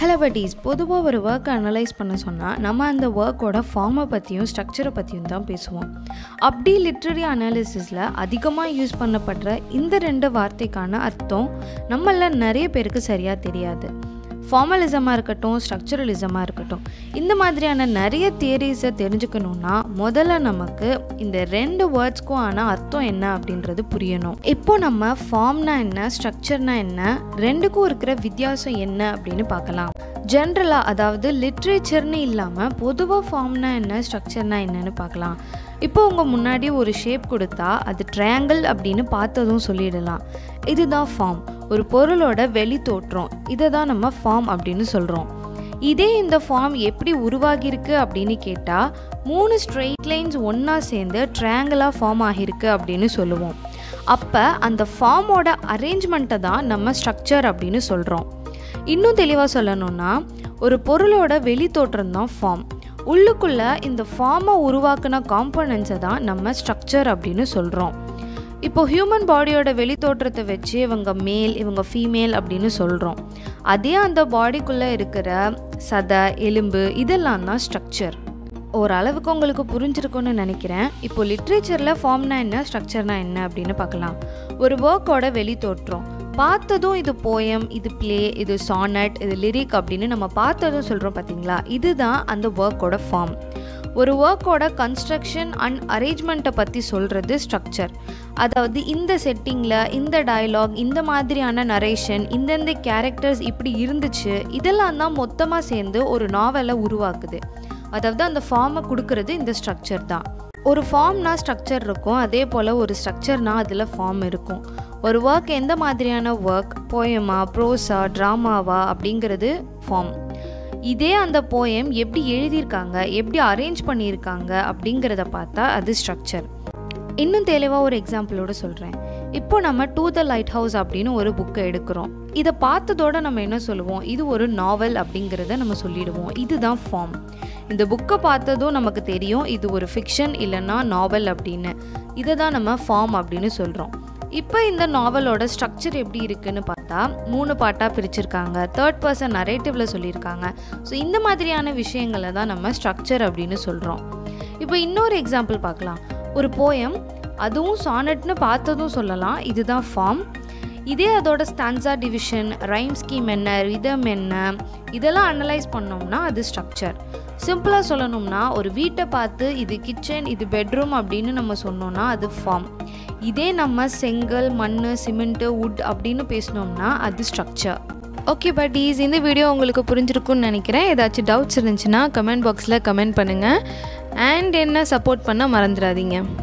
hello buddies பொதுவாக ஒரு ஒர்க்கை அனலைஸ் பண்ண சொன்னால் நம்ம அந்த ஒர்க்கோட ஃபார்மை பற்றியும் ஸ்ட்ரக்சரை பற்றியும் தான் பேசுவோம் அப்படி லிட்ரரி அனாலிசிஸில் அதிகமாக யூஸ் பண்ணப்படுற இந்த ரெண்டு வார்த்தைக்கான அர்த்தம் நம்மள நிறைய பேருக்கு சரியாக தெரியாது ஃபார்மலிசமாக இருக்கட்டும் ஸ்ட்ரக்சரலிசமாக இருக்கட்டும் இந்த மாதிரியான நிறைய தியரிஸை தெரிஞ்சுக்கணுன்னா முதல்ல நமக்கு இந்த ரெண்டு வேர்ட்ஸ்க்கும் ஆன அர்த்தம் என்ன அப்படின்றது புரியணும் இப்போ நம்ம ஃபார்ம்னா என்ன ஸ்ட்ரக்சர்னா என்ன ரெண்டுக்கும் இருக்கிற வித்தியாசம் என்ன அப்படின்னு பார்க்கலாம் ஜென்ரலாக அதாவது லிட்ரேச்சர்னு இல்லாமல் பொதுவாக ஃபார்ம்னா என்ன ஸ்ட்ரக்சர்னா என்னன்னு பார்க்கலாம் இப்போ உங்கள் முன்னாடி ஒரு ஷேப் கொடுத்தா அது ட்ரையாங்கிள் அப்படின்னு பார்த்ததும் சொல்லிடலாம் இதுதான் ஃபார்ம் ஒரு பொருளோட வெளி தோற்றம் இதை தான் நம்ம ஃபார்ம் அப்படின்னு சொல்கிறோம் இதே இந்த ஃபார்ம் எப்படி உருவாகியிருக்கு அப்படின்னு கேட்டால் மூணு ஸ்ட்ரெயிட் லைன்ஸ் ஒன்றா சேர்ந்து ட்ரையாங்கிளாக ஃபார்ம் ஆகியிருக்கு அப்படின்னு சொல்லுவோம் அப்போ அந்த ஃபார்மோட அரேஞ்ச்மெண்ட்டை தான் நம்ம ஸ்ட்ரக்சர் அப்படின்னு சொல்கிறோம் இன்னும் தெளிவாக சொல்லணும்னா ஒரு பொருளோட வெளி தோற்றம் தான் ஃபார்ம் உள்ளுக்குள்ளே இந்த ஃபார்மை உருவாக்குன காம்போனன்ட்ஸை தான் நம்ம ஸ்ட்ரக்சர் அப்படின்னு சொல்கிறோம் இப்போ ஹியூமன் பாடியோட வெளி தோற்றத்தை வச்சு இவங்க மேல் இவங்க ஃபீமேல் அப்படின்னு சொல்கிறோம் அதே அந்த பாடிக்குள்ளே இருக்கிற சதை எலும்பு இதெல்லாம் தான் ஸ்ட்ரக்சர் ஓரளவுக்கு உங்களுக்கு புரிஞ்சிருக்கும்னு நினைக்கிறேன் இப்போ லிட்ரேச்சரில் ஃபார்ம்னா என்ன ஸ்ட்ரக்சர்னா என்ன அப்படின்னு பார்க்கலாம் ஒரு ஒர்க்கோட வெளி தோற்றம் பார்த்ததும் இது போயம் இது ப்ளே இது சானட் இது லிரிக் அப்படின்னு நம்ம பார்த்ததும் சொல்கிறோம் பார்த்தீங்களா இதுதான் அந்த ஒர்க்கோட ஃபார்ம் ஒரு ஒர்க்கோட கன்ஸ்ட்ரக்ஷன் அண்ட் அரேஞ்ச்மெண்ட்டை பற்றி சொல்கிறது ஸ்ட்ரக்சர் அதாவது இந்த செட்டிங்கில் இந்த டயலாக் இந்த மாதிரியான நரேஷன் இந்தந்த கேரக்டர்ஸ் இப்படி இருந்துச்சு இதெல்லாம் தான் மொத்தமாக சேர்ந்து ஒரு நாவலை உருவாக்குது அதாவது அந்த ஃபார்மை கொடுக்கறது இந்த ஸ்ட்ரக்சர் தான் ஒரு ஃபார்ம்னா ஸ்ட்ரக்சர் இருக்கும் அதே போல் ஒரு ஸ்ட்ரக்சர்னால் அதில் ஃபார்ம் இருக்கும் ஒரு ஒர்க் எந்த மாதிரியான ஒர்க் போயமா ப்ரோஸா ட்ராமாவா அப்படிங்கிறது ஃபார்ம் இதே அந்த போயம் எப்படி எழுதியிருக்காங்க எப்படி அரேஞ்ச் பண்ணியிருக்காங்க அப்படிங்கிறத பார்த்தா அது ஸ்ட்ரக்சர் இன்னும் தெளிவாக ஒரு எக்ஸாம்பிளோட சொல்கிறேன் இப்போ நம்ம டூ த லைட் ஹவுஸ் அப்படின்னு ஒரு புக்கை எடுக்கிறோம் இதை பார்த்ததோட நம்ம என்ன சொல்லுவோம் இது ஒரு நாவல் அப்படிங்கிறத நம்ம சொல்லிடுவோம் இதுதான் ஃபார்ம் இந்த புக்கை பார்த்ததும் நமக்கு தெரியும் இது ஒரு ஃபிக்ஷன் இல்லைன்னா நாவல் அப்படின்னு இதை தான் நம்ம ஃபார்ம் அப்படின்னு சொல்கிறோம் இப்போ இந்த நாவலோட ஸ்ட்ரக்சர் எப்படி இருக்குன்னு பார்த்தா மூணு பாட்டாக பிரிச்சிருக்காங்க தேர்ட் பர்சன் நரேட்டிவில் சொல்லியிருக்காங்க ஸோ இந்த மாதிரியான விஷயங்களை தான் நம்ம ஸ்ட்ரக்சர் அப்படின்னு சொல்கிறோம் இப்போ இன்னொரு எக்ஸாம்பிள் பார்க்கலாம் ஒரு போயம் அதுவும் சானட்னு பார்த்ததும் சொல்லலாம் இதுதான் ஃபார்ம் இதே அதோட ஸ்டான்சா டிவிஷன் ரைம் ஸ்கீம் என்ன ரிதம் என்ன இதெல்லாம் அனலைஸ் பண்ணோம்னா அது ஸ்ட்ரக்சர் சிம்பிளாக சொல்லணும்னா ஒரு வீட்டை பார்த்து இது கிச்சன் இது பெட்ரூம் அப்படின்னு நம்ம சொன்னோம்னா அது ஃபார்ம் இதே நம்ம செங்கல் மண் சிமெண்ட்டு வுட் அப்படின்னு பேசினோம்னா அது ஸ்ட்ரக்சர் ஓகே பட்டீஸ் இந்த வீடியோ உங்களுக்கு புரிஞ்சிருக்கும்னு நினைக்கிறேன் ஏதாச்சும் டவுட்ஸ் இருந்துச்சுன்னா கமெண்ட் பாக்ஸில் கமெண்ட் பண்ணுங்கள் அண்ட் என்ன சப்போர்ட் பண்ண மறந்துடாதீங்க